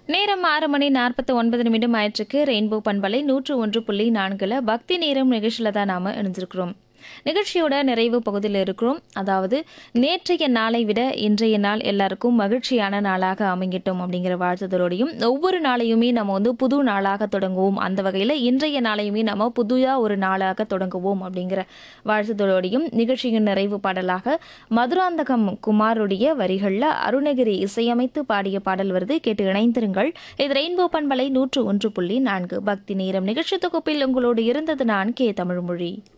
நேரம் ஆறு மணி நாற்பத்தி ஒன்பது நிமிடம் ஆயிற்றுக்கு ரெயின்போ பண்பலை நூற்று ஒன்று புள்ளி நான்குல பக்தி நேரம் நிகழ்ச்சியில் தான் நாம இணைஞ்சிருக்கிறோம் நிகழ்ச்சியோட நிறைவு பகுதியில் இருக்கிறோம் அதாவது நேற்றைய நாளை விட இன்றைய நாள் எல்லாருக்கும் மகிழ்ச்சியான நாளாக அமைங்கட்டும் அப்படிங்கிற வாழ்த்துதலோடையும் ஒவ்வொரு நாளையுமே நம்ம வந்து புது நாளாக தொடங்குவோம் அந்த வகையில் இன்றைய நாளையுமே நம்ம புதியாக ஒரு நாளாக தொடங்குவோம் அப்படிங்கிற வாழ்த்துதலோடையும் நிகழ்ச்சியின் நிறைவு பாடலாக மதுராந்தகம் குமாருடைய வரிகளில் அருணகிரி இசையமைத்து பாடிய பாடல் வருது கேட்டு இணைந்திருங்கள் இது ரெயின்போ பண்பலை நூற்று ஒன்று புள்ளி நான்கு பக்தி நேரம் நிகழ்ச்சி தொகுப்பில் உங்களோடு இருந்தது நான் கே தமிழ்மொழி